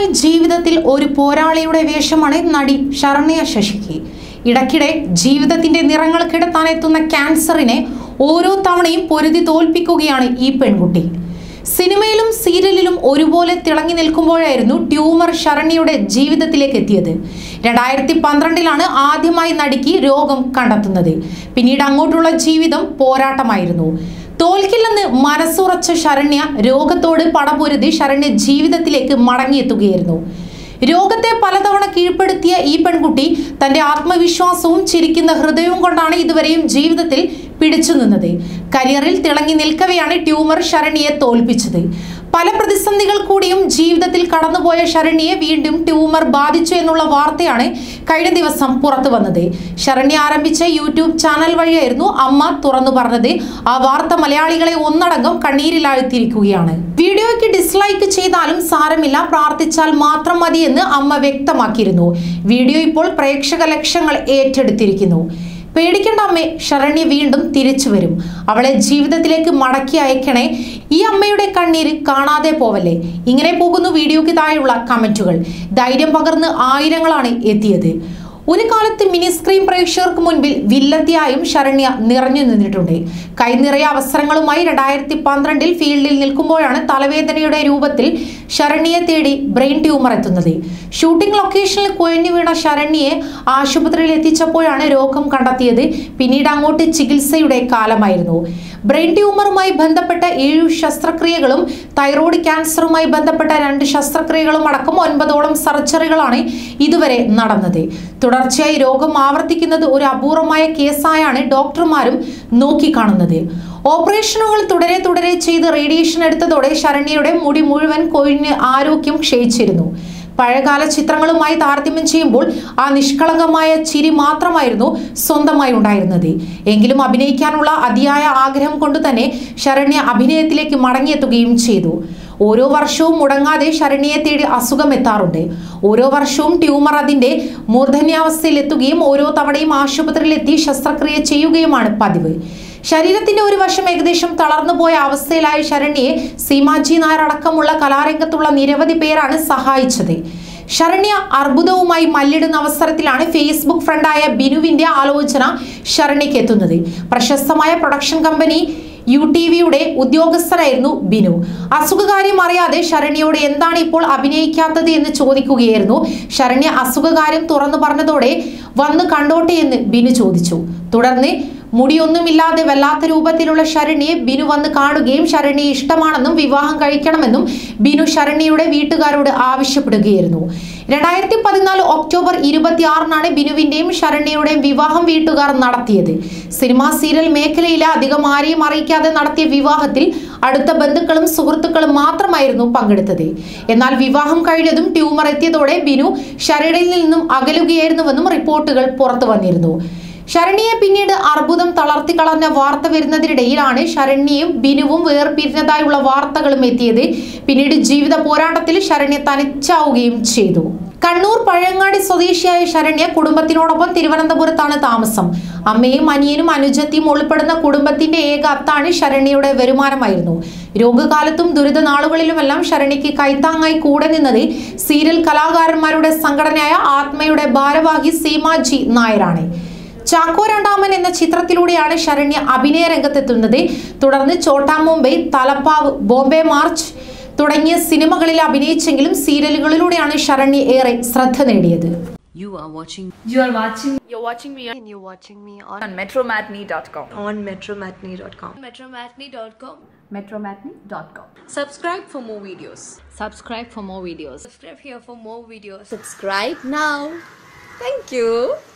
ജീവിതത്തിൽ ഒരു പോരാളിയുടെ വേഷമാണ് നടി ശരണ്യ ശശിക്ക് ഇടയ്ക്കിടെ ജീവിതത്തിന്റെ നിറങ്ങൾ കിടത്താൻ എത്തുന്ന ക്യാൻസറിനെ ഓരോ തവണയും പൊരുതി തോൽപ്പിക്കുകയാണ് ഈ പെൺകുട്ടി സിനിമയിലും സീരിയലിലും ഒരുപോലെ തിളങ്ങി നിൽക്കുമ്പോഴായിരുന്നു ട്യൂമർ ശരണ്യയുടെ ജീവിതത്തിലേക്ക് എത്തിയത് രണ്ടായിരത്തി പന്ത്രണ്ടിലാണ് ആദ്യമായി നടിക്ക് രോഗം കണ്ടെത്തുന്നത് പിന്നീട് അങ്ങോട്ടുള്ള ജീവിതം പോരാട്ടമായിരുന്നു തോൽക്കില്ലെന്ന് മനസ്സുറച്ച ശരണ്യ രോഗത്തോട് പടപൊരുതി ശരണ്യ ജീവിതത്തിലേക്ക് മടങ്ങിയെത്തുകയായിരുന്നു രോഗത്തെ പലതവണ കീഴ്പ്പെടുത്തിയ ഈ പെൺകുട്ടി തന്റെ ആത്മവിശ്വാസവും ചിരിക്കുന്ന ഹൃദയവും കൊണ്ടാണ് ഇതുവരെയും ജീവിതത്തിൽ പിടിച്ചു നിന്നത് കരിയറിൽ തിളങ്ങി നിൽക്കവെയാണ് ട്യൂമർ ശരണ്യെ തോൽപ്പിച്ചത് പല പ്രതിസന്ധികൾ കൂടിയും ജീവിതത്തിൽ കടന്നുപോയ ശരണ്യെ വീണ്ടും ട്യൂമർ ബാധിച്ചു എന്നുള്ള വാർത്തയാണ് കഴിഞ്ഞ ദിവസം പുറത്തു വന്നത് ശരണ്യ ആരംഭിച്ച യൂട്യൂബ് ചാനൽ വഴിയായിരുന്നു അമ്മ തുറന്നു പറഞ്ഞത് ആ വാർത്ത മലയാളികളെ ഒന്നടങ്കം കണ്ണീരിലാഴ്ത്തിയിരിക്കുകയാണ് വീഡിയോയ്ക്ക് ഡിസ്ലൈക്ക് ചെയ്താലും സാരമില്ല പ്രാർത്ഥിച്ചാൽ മാത്രം മതിയെന്ന് അമ്മ വ്യക്തമാക്കിയിരുന്നു വീഡിയോ ഇപ്പോൾ പ്രേക്ഷക ലക്ഷങ്ങൾ ഏറ്റെടുത്തിരിക്കുന്നു പേടിക്കേണ്ട അമ്മേ ശരണ്യ വീണ്ടും തിരിച്ചു വരും അവളെ ജീവിതത്തിലേക്ക് മടക്കി അയക്കണേ ഈ അമ്മയുടെ കണ്ണീര് കാണാതെ പോവല്ലേ ഇങ്ങനെ പോകുന്നു വീഡിയോയ്ക്ക് താഴെയുള്ള കമന്റുകൾ ധൈര്യം പകർന്ന് ആയിരങ്ങളാണ് എത്തിയത് ഒരു കാലത്ത് മിനി സ്ക്രീൻ പ്രേക്ഷകർക്ക് മുൻപിൽ വില്ലത്തിയായും ശരണ്യ നിറഞ്ഞു നിന്നിട്ടുണ്ട് കൈനിറയ അവസരങ്ങളുമായി രണ്ടായിരത്തി പന്ത്രണ്ടിൽ ഫീൽഡിൽ നിൽക്കുമ്പോഴാണ് തലവേദനയുടെ രൂപത്തിൽ ശരണ്യയെ തേടി ബ്രെയിൻ ട്യൂമർ എത്തുന്നത് ഷൂട്ടിംഗ് ലൊക്കേഷനിൽ കുഴഞ്ഞു വീണ ശരണ്യയെ ആശുപത്രിയിൽ എത്തിച്ചപ്പോഴാണ് രോഗം കണ്ടെത്തിയത് പിന്നീട് അങ്ങോട്ട് ചികിത്സയുടെ കാലമായിരുന്നു ബ്രെയിൻ ട്യൂമറുമായി ബന്ധപ്പെട്ട ഏഴു ശസ്ത്രക്രിയകളും തൈറോയ്ഡ് ക്യാൻസറുമായി ബന്ധപ്പെട്ട രണ്ട് ശസ്ത്രക്രിയകളും അടക്കം ഒൻപതോളം സർജറികളാണ് ഇതുവരെ നടന്നത് തുടർച്ചയായി രോഗം ആവർത്തിക്കുന്നത് ഒരു അപൂർവമായ കേസായാണ് ഡോക്ടർമാരും നോക്കിക്കാണുന്നത് ഓപ്പറേഷനുകൾ തുടരെ തുടരെ ചെയ്ത് റേഡിയേഷൻ എടുത്തതോടെ ശരണ്യയുടെ മുടി മുഴുവൻ കൊഴിഞ്ഞ് ആരോഗ്യം ക്ഷയിച്ചിരുന്നു പഴയകാല ചിത്രങ്ങളുമായി താരതമ്യം ചെയ്യുമ്പോൾ ആ നിഷ്കളങ്കമായ ചിരി മാത്രമായിരുന്നു സ്വന്തമായി ഉണ്ടായിരുന്നത് എങ്കിലും അഭിനയിക്കാനുള്ള അതിയായ ആഗ്രഹം കൊണ്ട് തന്നെ ശരണ്യ അഭിനയത്തിലേക്ക് മടങ്ങിയെത്തുകയും ചെയ്തു ഓരോ വർഷവും മുടങ്ങാതെ ശരണ്യയെ തേടി അസുഖം എത്താറുണ്ട് ഓരോ വർഷവും ട്യൂമർ അതിന്റെ മൂർധന്യാവസ്ഥയിൽ എത്തുകയും ഓരോ തവണയും ആശുപത്രിയിൽ എത്തി ശസ്ത്രക്രിയ ചെയ്യുകയുമാണ് പതിവ് ശരീരത്തിന്റെ ഒരു വശം ഏകദേശം തളർന്നുപോയ അവസ്ഥയിലായ ശരണ്യയെ സീമാജി നായർ അടക്കമുള്ള കലാരംഗത്തുള്ള നിരവധി പേരാണ് സഹായിച്ചത് ശരണ്യ അർബുദവുമായി മല്ലിടുന്ന അവസരത്തിലാണ് ഫേസ്ബുക്ക് ഫ്രണ്ടായ ബിനുവിന്റെ ആലോചന ശരണ്യക്ക് എത്തുന്നത് പ്രശസ്തമായ പ്രൊഡക്ഷൻ കമ്പനി യു ടി വിയുടെ ഉദ്യോഗസ്ഥരായിരുന്നു ബിനു അസുഖകാര്യം അറിയാതെ ശരണ്യയോട് എന്താണ് ഇപ്പോൾ അഭിനയിക്കാത്തത് എന്ന് ചോദിക്കുകയായിരുന്നു ശരണ്യ അസുഖകാര്യം തുറന്നു പറഞ്ഞതോടെ വന്ന് കണ്ടോട്ടെ എന്ന് ബിനു ചോദിച്ചു തുടർന്ന് മുടിയൊന്നുമില്ലാതെ വല്ലാത്ത രൂപത്തിലുള്ള ശരണ്യെ ബിനു വന്ന് കാണുകയും ശരണ്യെ ഇഷ്ടമാണെന്നും വിവാഹം കഴിക്കണമെന്നും ബിനു ശരണ്യയുടെ വീട്ടുകാരോട് ആവശ്യപ്പെടുകയായിരുന്നു രണ്ടായിരത്തി പതിനാല് ഒക്ടോബർ ഇരുപത്തിയാറിനാണ് ബിനുവിന്റെയും ശരണ്യയുടെയും വിവാഹം വീട്ടുകാർ നടത്തിയത് സിനിമാ സീരിയൽ മേഖലയിലെ അധികം ആരെയും അറിയിക്കാതെ നടത്തിയ വിവാഹത്തിൽ അടുത്ത ബന്ധുക്കളും സുഹൃത്തുക്കളും മാത്രമായിരുന്നു പങ്കെടുത്തത് എന്നാൽ വിവാഹം കഴിഞ്ഞതും ട്യൂമർ എത്തിയതോടെ ബിനു ശരണ്യയിൽ നിന്നും അകലുകയായിരുന്നുവെന്നും റിപ്പോർട്ടുകൾ പുറത്തു വന്നിരുന്നു ശരണ്യയെ പിന്നീട് അർബുദം തളർത്തിക്കളഞ്ഞ വാർത്ത വരുന്നതിനിടയിലാണ് ശരണ്യയും ബിനുവും വേർപിരിഞ്ഞതായുള്ള വാർത്തകളും എത്തിയത് പിന്നീട് ജീവിത പോരാട്ടത്തിൽ ശരണ്യ തനിച്ചാവുകയും ചെയ്തു കണ്ണൂർ പഴയങ്ങാടി സ്വദേശിയായ ശരണ്യ കുടുംബത്തിനോടൊപ്പം തിരുവനന്തപുരത്താണ് താമസം അമ്മയും അനിയനും അനുജത്തിയും ഉൾപ്പെടുന്ന കുടുംബത്തിന്റെ ഏക അത്താണ് ശരണ്യയുടെ വരുമാനമായിരുന്നു രോഗകാലത്തും ദുരിത നാളുകളിലുമെല്ലാം ശരണ്യയ്ക്ക് കൈത്താങ്ങായി കൂടെ നിന്നത് സീരിയൽ കലാകാരന്മാരുടെ സംഘടനയായ ആത്മയുടെ ഭാരവാഹി സീമാജി നായരാണ് ചാക്കോ രണ്ടാമൻ എന്ന ചിത്രത്തിലൂടെയാണ് ശരണ്യ അഭിനയ രംഗത്തെത്തുന്നത് തുടർന്ന് ചോട്ടാ മുംബൈ തലപ്പാവ് ബോംബെ മാർച്ച് തുടങ്ങിയ സിനിമകളിൽ അഭിനയിച്ചെങ്കിലും സീരിയലുകളിലൂടെയാണ് ശരണ്യ ഏറെ ശ്രദ്ധ നേടിയത് You are watching You are watching You're watching me and you're watching me on, on metromatney.com. on metromatney.com. metromatney.com. Metromatney.com. Subscribe for more videos. subscribe for more videos Subscribe here for more videos. Subscribe now. Thank you.